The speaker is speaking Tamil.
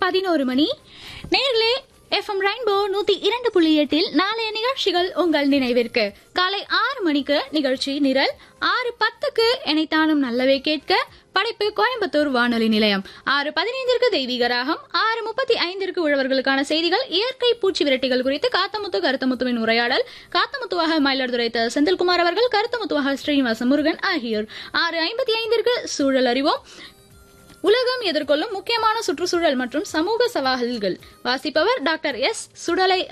பதினோரு மணி நேர்களே எஃப்எம் ரெயின்போ நூத்தி இரண்டு புள்ளி எட்டில் நாளைய நிகழ்ச்சிகள் உங்கள் நினைவிற்கு காலை ஆறு மணிக்கு நிகழ்ச்சி நிரல் ஆறு பத்துக்கு எனைத்தானும் நல்லவே கேட்க படைப்பு கோயம்புத்தூர் வானொலி நிலையம் ஆறு பதினைந்திற்கு தெய்வீக ராகம் ஆறு முப்பத்தி ஐந்திற்கு உழவர்களுக்கான செய்திகள் இயற்கை பூச்சி விரட்டிகள் குறித்து காத்தமுத்து கருத்தமுத்துவின் உரையாடல் காத்தமுத்துவாக மயிலாடுதுறை த. செந்தில்குமார் அவர்கள் கருத்தமுத்துவாக ஸ்ரீனிவாச முருகன் ஆகியோர் ஆறு ஐம்பத்தி ஐந்திற்கு சூழல் அறிவோம் உலகம் எதிர்கொள்ளும் முக்கியமான சுற்றுச்சூழல் மற்றும் சமூக சவால்கள் வாசிப்பவர் டாக்டர் எஸ் சுடலை